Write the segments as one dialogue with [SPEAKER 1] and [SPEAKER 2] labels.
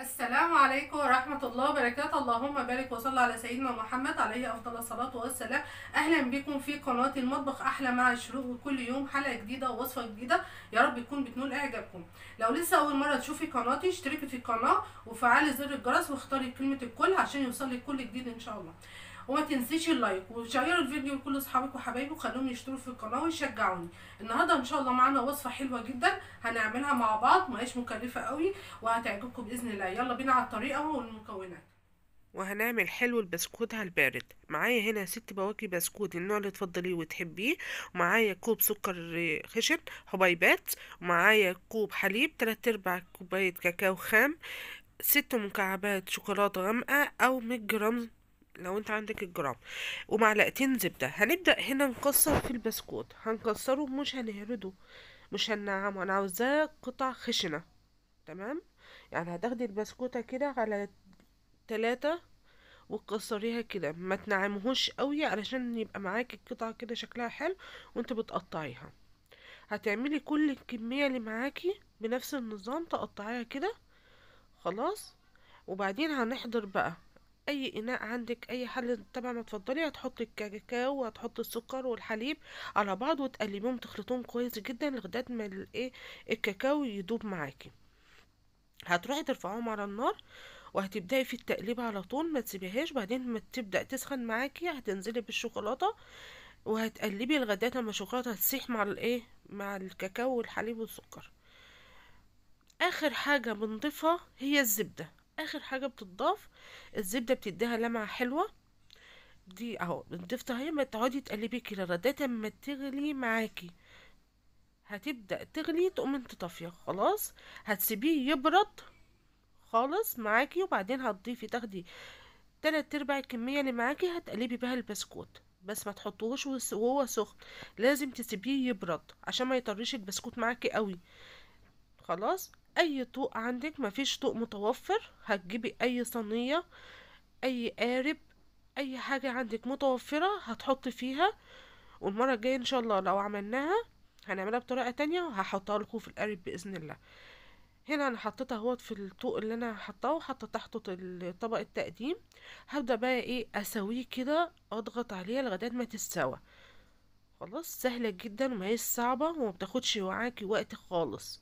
[SPEAKER 1] السلام عليكم ورحمة الله وبركاته اللهم بارك وصل على سيدنا محمد عليه أفضل الصلاة والسلام أهلا بكم في قناة المطبخ أحلى مع الشروق وكل يوم حلقة جديدة ووصفة جديدة يا رب تكون بتنول إعجابكم لو لسه أول مرة تشوفي قناتي اشتركي في القناة وفعلي زر الجرس واختاري كلمة الكل عشان يوصلك كل جديد إن شاء الله وما تنسيش اللايك وشيروا الفيديو لكل اصحابك وحبايبك وخلوهم يشتركوا في القناه ويشجعوني النهارده ان شاء الله معانا وصفه حلوه جدا هنعملها مع بعض مهيش مكلفه قوي وهتعجبكم باذن الله يلا بينا على الطريقه والمكونات
[SPEAKER 2] وهنعمل حلو البسكوت على البارد معايا هنا ست بواكي بسكوت النوع اللي تفضليه وتحبيه ومعايا كوب سكر خشن حبيبات ومعايا كوب حليب تلات ارباع كوباية كاكاو خام ست مكعبات شوكولاتة غامقة او مية جرام لو انت عندك الجرام ومعلقتين زبدة هنبدأ هنا نكسر في البسكوت هنكسره مش هنهرده مش هننعمه انا عاوزاه قطع خشنة تمام يعني هتاخدي البسكوتة كده على تلاتة وتكسريها كده ما تنعمهوش قوي علشان يبقى معاكي القطعة كده شكلها حلو وانت بتقطعيها هتعملي كل الكمية اللي معاكي بنفس النظام تقطعيها كده خلاص وبعدين هنحضر بقى اي اناء عندك اي حل تبع ما تفضلي هتحطي الكاكاو وهتحطي السكر والحليب على بعض وتقلبيهم تخلطوهم كويس جدا لغايه ما الايه الكاكاو يدوب معاكي هتروحي ترفعوهم على النار وهتبداي في التقليب على طول ما تسيبيهاش بعدين ما تبدا تسخن معاكي هتنزلي بالشوكولاته وهتقلبي لغايه ما الشوكولاته هتسيح مع الايه مع الكاكاو والحليب والسكر اخر حاجه بنضيفها هي الزبده اخر حاجه بتضاف الزبده بتديها لمعه حلوه دي اهو ضفتها هي ما تقعدي تقلبي كده لغايه ما تغلي معاكي هتبدا تغلي تقوم انت طافيه خلاص هتسيبيه يبرد خالص معاكي وبعدين هتضيفي تاخدي تلات ارباع الكميه اللي معاكي هتقلبي بها البسكوت بس ما تحطوهوش وهو سخن لازم تسيبيه يبرد عشان ما يطريش البسكوت معاكي قوي خلاص اي طوق عندك مفيش طوق متوفر هتجيبي اي صينيه اي قارب اي حاجه عندك متوفره هتحطي فيها والمره الجايه ان شاء الله لو عملناها هنعملها بطريقه تانية وهحطها لكم في القارب باذن الله هنا انا حطيتها اهوت في الطوق اللي انا حطاه وحاطه تحته طبق التقديم هبدا بقى ايه اسويه كده اضغط عليها لغايه ما تستوى خلاص سهله جدا وما هيش صعبه وما بتاخدش معاكي وقت خالص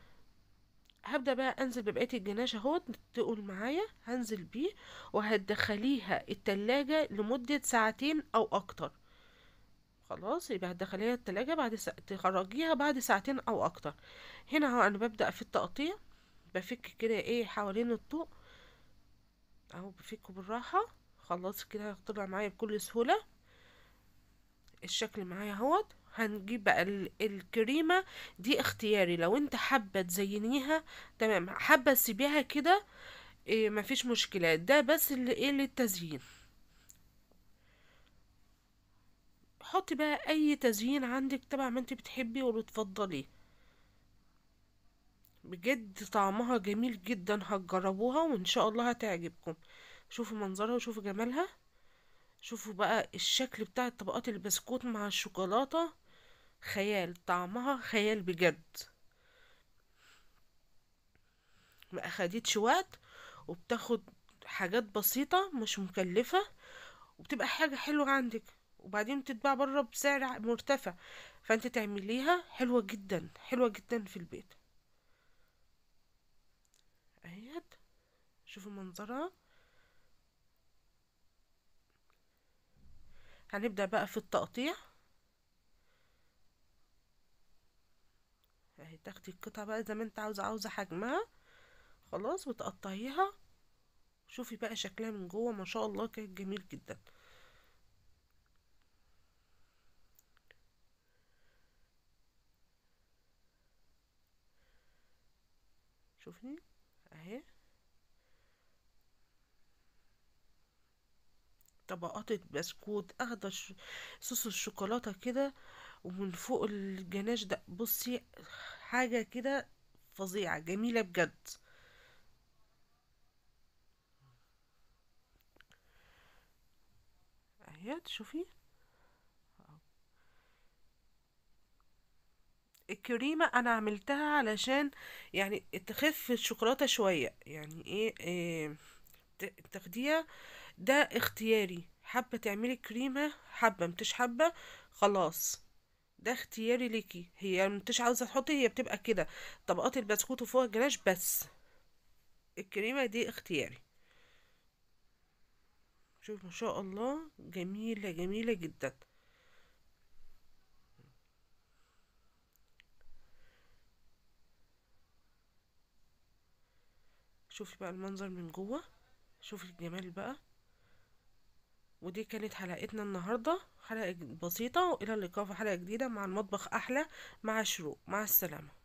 [SPEAKER 2] هبدا بقى انزل ببقيه الجناش اهوت تقول معايا هنزل بيه وهتدخليها التلاجة لمدة ساعتين او اكتر خلاص يبقى هتدخليها التلاجة بعد سا... تخرجيها بعد ساعتين او اكتر هنا اهو انا ببدأ في التقطيع بفك كده ايه حوالين الطوق اهو بفكه بالراحة خلاص كده هيطلع معايا بكل سهولة الشكل معايا اهوت هنجيب بقى الكريمه دي اختياري لو انت حابه تزينيها تمام حابه تسيبيها كده إيه مفيش مشكله ده بس اللي ايه للتزيين حطي بقى اي تزيين عندك تبع ما انت بتحبي وبتفضليه بجد طعمها جميل جدا هتجربوها وان شاء الله هتعجبكم شوفوا منظرها وشوفوا جمالها شوفوا بقى الشكل بتاع طبقات البسكوت مع الشوكولاتة خيال طعمها خيال بجد ما اخدتش وقت وبتاخد حاجات بسيطة مش مكلفة وبتبقى حاجة حلوة عندك وبعدين بتتباع بره بسعر مرتفع فانت تعمليها حلوة جدا حلوة جدا في البيت اهيت شوفوا منظرها هنبدأ بقى في التقطيع اهي تاخدي القطعة بقى زي ما انت عاوزة عاوزة حجمها خلاص وتقطعيها شوفي بقى شكلها من جوه ما شاء الله كانت جميل جدا شوفي اهي طبقات البسكوت اخده صوص الشوكولاته كده ومن فوق الجناش ده بصي حاجه كده فظيعه جميله بجد اهي شوفي الكريمة انا عملتها علشان يعني تخف الشوكولاتة شوية يعني ايه, إيه ت- تاخديها ده اختياري حابة تعملي كريمة حابة متش حابة خلاص ده اختياري ليكي هي متش عاوزة تحطي هي بتبقى كده طبقات البسكوت وفوق الجلاش بس الكريمة دي اختياري شوف ما شاء الله جميلة جميلة جدا شوفي بقى المنظر من جوه شوفي الجمال بقى ودي كانت حلقتنا النهاردة حلقة بسيطة وإلى اللقاء في حلقة جديدة مع المطبخ أحلى مع شروق مع السلامة